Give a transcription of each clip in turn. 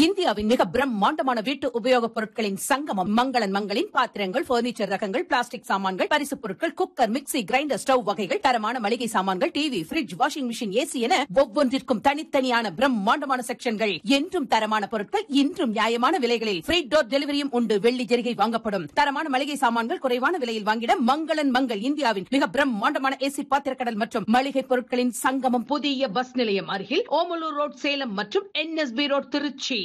இந்தியாவின் மிக பிரம்மாண்டமான வீட்டு உபயோகப் பொருட்களின் சங்கமம் மங்களன் மங்களின் பாத்திரங்கள் பர்னிச்சர் ரகங்கள் பிளாஸ்டிக் சாமான்கள் பரிசுப் பொருட்கள் குக்கர் மிக்ஸி கிரைண்டர் ஸ்டவ் வகைகள் தரமான மளிகை சாமான்கள் TV fridge washing machine AC என ஒவ்வொன்றிற்கும் தனித்தனியான பிரம்மாண்டமான செக்ஷன்கள் என்றும் தரமான பொருட்கள் இன்றும் நியாயமான விலைகளில் ஃப்ரீ டோர் டெலிவரியும் உண்டு வெள்ளி ஜெரிகை வாங்கப்படும் தரமான மளிகை சாமான்கள் குறைவான விலையில் வாங்கிட மங்களன் மங்கள் இந்தியாவின் மிக பிரம்மாண்டமான ஏசி பாத்திரக்கடல் மற்றும் மளிகை பொருட்களின் சங்கமம் புதிய பஸ் நிலையம் அருகில் ஓமலூர் ரோட் சேலம் மற்றும் என்எஸ்பி ரோட் திருச்சி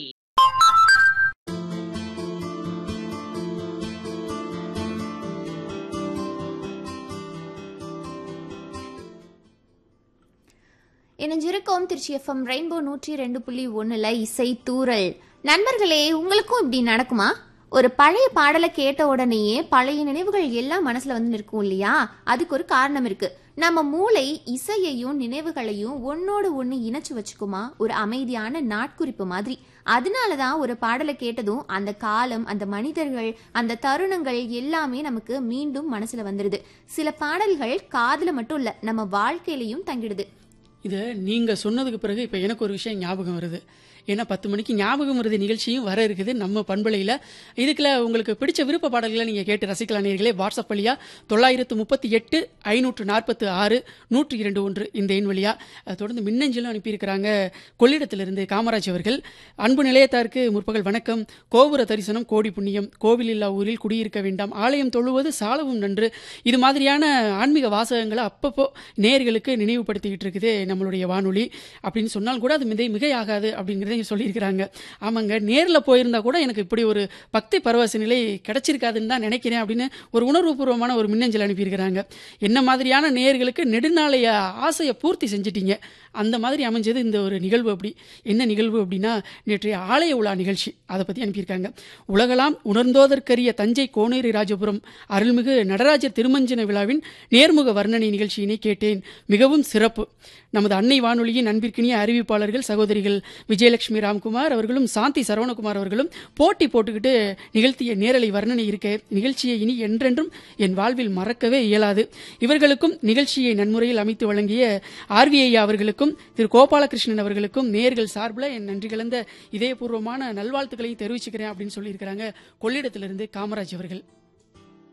இணைஞ்சிருக்கோம் திருச்சி எஃப்எம் ரெயின்போ நூற்றி ரெண்டு புள்ளி ஒன்றில் இசை தூரல் நண்பர்களே உங்களுக்கும் இப்படி நடக்குமா ஒரு பழைய பாடலை கேட்ட உடனேயே பழைய நினைவுகள் எல்லாம் மனசுல வந்து நிற்கும் இல்லையா அதுக்கு ஒரு காரணம் இருக்கு நம்ம மூளை இசையையும் நினைவுகளையும் ஒன்னோடு ஒன்று இணைச்சு வச்சுக்குமா ஒரு அமைதியான நாட்குறிப்பு மாதிரி அதனால தான் ஒரு பாடலை கேட்டதும் அந்த காலம் அந்த மனிதர்கள் அந்த தருணங்கள் எல்லாமே நமக்கு மீண்டும் மனசுல வந்துடுது சில பாடல்கள் காதுல மட்டும் இல்ல நம்ம வாழ்க்கையிலையும் தங்கிடுது இதை நீங்கள் சொன்னதுக்கு பிறகு இப்போ எனக்கு ஒரு விஷயம் ஞாபகம் வருது ஏன்னா பத்து மணிக்கு ஞாபகம் வருது நிகழ்ச்சியும் வர இருக்குது நம்ம பண்பலையில் இதுக்குள்ள உங்களுக்கு பிடிச்ச விருப்ப பாடல்களை நீங்கள் கேட்டு ரசிக்கலாம் நேர்களே வாட்ஸ்அப் வழியா தொள்ளாயிரத்து முப்பத்தி எட்டு ஐநூற்று நாற்பத்து ஆறு நூற்றி இரண்டு ஒன்று இந்த எண் வழியா அஹ், தொடர்ந்து மின்னஞ்சலும் அனுப்பியிருக்கிறாங்க கொள்ளிடத்திலிருந்து காமராஜ் அவர்கள் அன்பு நிலையத்தாருக்கு முற்பகல் வணக்கம் கோபுர தரிசனம் கோடி புண்ணியம் கோவில் இல்லா ஊரில் குடியிருக்க வேண்டாம் ஆலயம் தொழுவது சாலவும் நன்று இது மாதிரியான ஆன்மீக வாசகங்களை அப்பப்போ நேர்களுக்கு நினைவுபடுத்திக்கிட்டு இருக்குது நம்மளுடைய வானொலி அப்படின்னு சொன்னால் கூட அது மிதை மிகையாகாது அப்படிங்கிறத இங்க சொல்லியிருக்கிறாங்க ஆமாங்க நேரில் போயிருந்தா கூட எனக்கு இப்படி ஒரு பக்தி பரவச நிலை கிடைச்சிருக்காதுன்னு தான் நினைக்கிறேன் அப்படின்னு ஒரு உணர்வுபூர்வமான ஒரு மின்னஞ்சல் அனுப்பியிருக்கிறாங்க என்ன மாதிரியான நேர்களுக்கு நெடுநாளைய ஆசையை பூர்த்தி செஞ்சிட்டீங்க அந்த மாதிரி அமைஞ்சது இந்த ஒரு நிகழ்வு அப்படி என்ன நிகழ்வு அப்படின்னா நேற்றைய ஆலய உலா நிகழ்ச்சி அதை பற்றி அனுப்பியிருக்காங்க உலகலாம் உணர்ந்தோதற்கரிய தஞ்சை கோனேரி ராஜபுரம் அருள்மிகு நடராஜர் திருமஞ்சன விழாவின் நேர்முக வர்ணனை நிகழ்ச்சியினை கேட்டேன் மிகவும் சிறப்பு நமது அன்னை வானொலியின் அன்பிற்கினிய அறிவிப்பாளர்கள் சகோதரிகள் விஜயலட்சுமி ராம்குமார் அவர்களும் சாந்தி சரவணகுமார் அவர்களும் போட்டி போட்டுக்கிட்டு நிகழ்த்திய நேரலை வர்ணனை இருக்க நிகழ்ச்சியை இனி என்றென்றும் என் வாழ்வில் மறக்கவே இயலாது இவர்களுக்கும் நிகழ்ச்சியை நன்முறையில் அமைத்து வழங்கிய ஆர்விஐ அவர்களுக்கும் திரு கோபாலகிருஷ்ணன் அவர்களுக்கும் நேர்கள் சார்பில் என் நன்றி கலந்த இதயபூர்வமான நல்வாழ்த்துக்களையும் தெரிவிச்சுக்கிறேன் அப்படின்னு சொல்லியிருக்கிறாங்க கொள்ளிடத்திலிருந்து காமராஜ் அவர்கள்